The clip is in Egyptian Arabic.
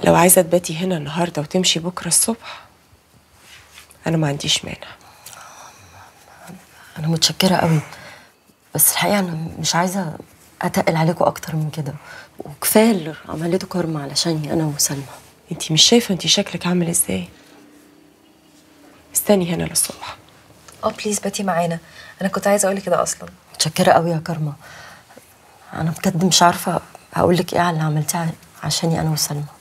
لو عايزه تباتي هنا النهارده وتمشي بكره الصبح انا ما عنديش مانع انا متشكره قوي بس الحقيقه انا مش عايزه اتقل عليكم اكتر من كده وكفايه اللي عملته كارما علشاني انا وسلمى انت مش شايفه انت شكلك عامل ازاي استني هنا للصبح اه بليز باتي معانا انا كنت عايزه اقول كده اصلا متشكره قوي يا كارما انا بجد مش عارفه هقول لك ايه على اللي عملتيه عشاني انا وسلمى